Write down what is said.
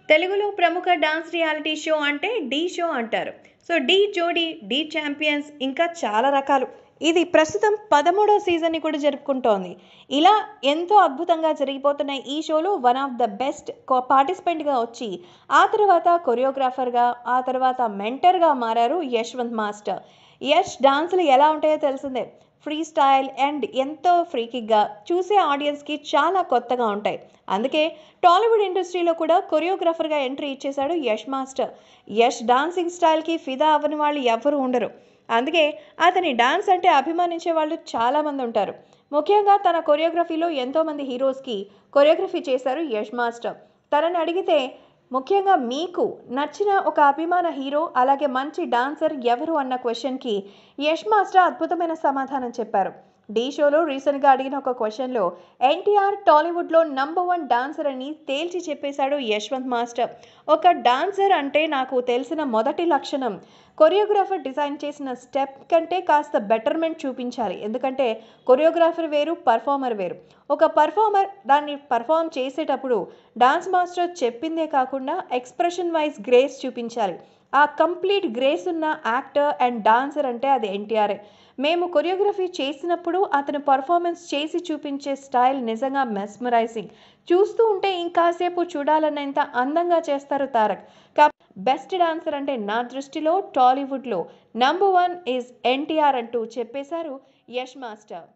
తెలుగులో ప్రముఖ dance reality show అంటే ఢీ షో అంటారు సో ఢీ జోడీ ఢీ ఛాంపియన్స్ ఇంకా చాలా రకాలు ఇది ప్రస్తుతం పదమూడో సీజన్ని కూడా జరుపుకుంటోంది ఇలా ఎంతో అద్భుతంగా జరిగిపోతున్న ఈ షోలో వన్ ఆఫ్ ద బెస్ట్ పార్టిసిపెంట్గా వచ్చి ఆ తర్వాత కొరియోగ్రాఫర్గా ఆ తర్వాత మెంటర్గా మారారు యశ్వంత్ మాస్టర్ యష్ డాన్సులు ఎలా ఉంటాయో తెలిసిందే ఫ్రీ స్టైల్ అండ్ ఎంతో ఫ్రీకిక్గా చూసే ఆడియన్స్కి చాలా కొత్తగా ఉంటాయి అందుకే టాలీవుడ్ ఇండస్ట్రీలో కూడా కొరియోగ్రాఫర్గా ఎంట్రీ ఇచ్చేశాడు యష్ మాస్టర్ యష్ డాన్సింగ్ స్టైల్కి ఫిదా అవ్వని వాళ్ళు ఎవ్వరూ ఉండరు అందుకే అతని డాన్స్ అంటే అభిమానించే వాళ్ళు చాలామంది ఉంటారు ముఖ్యంగా తన కొరియోగ్రఫీలో ఎంతోమంది హీరోస్కి కొరియోగ్రఫీ చేశారు యష్ మాస్టర్ తనని అడిగితే ముఖ్యంగా మీకు నచ్చిన ఒక అభిమాన హీరో అలాగే మంచి డాన్సర్ ఎవరు అన్న క్వశ్చన్కి యష్ మాస్టర్ అద్భుతమైన సమాధానం చెప్పారు డీ షోలో రీసెంట్గా అడిగిన ఒక క్వశ్చన్లో ఎన్టీఆర్ టాలీవుడ్లో నంబర్ వన్ డాన్సర్ అని తేల్చి చెప్పేశాడు యశ్వంత్ మాస్టర్ ఒక డాన్సర్ అంటే నాకు తెలిసిన మొదటి లక్షణం కొరియోగ్రాఫర్ డిజైన్ చేసిన స్టెప్ కంటే కాస్త బెటర్మెంట్ చూపించాలి ఎందుకంటే కొరియోగ్రాఫర్ వేరు పర్ఫార్మర్ వేరు ఒక పర్ఫార్మర్ దాన్ని పర్ఫామ్ చేసేటప్పుడు డాన్స్ మాస్టర్ చెప్పిందే కాకుండా ఎక్స్ప్రెషన్ వైజ్ గ్రేస్ చూపించాలి ఆ కంప్లీట్ గ్రేస్ ఉన్న యాక్టర్ అండ్ డాన్సర్ అంటే అది ఎన్టీఆర్ఏ మేము కొరియోగ్రఫీ చేసినప్పుడు అతను పర్ఫార్మెన్స్ చేసి చూపించే స్టైల్ నిజంగా మెస్మరైజింగ్ చూస్తూ ఉంటే ఇంకాసేపు చూడాలన్నంత అందంగా చేస్తారు తారక్ బెస్ట్ డాన్సర్ అంటే నా దృష్టిలో టాలీవుడ్లో నంబర్ వన్ ఈజ్ ఎన్టీఆర్ అంటూ చెప్పేశారు యష్ మాస్టర్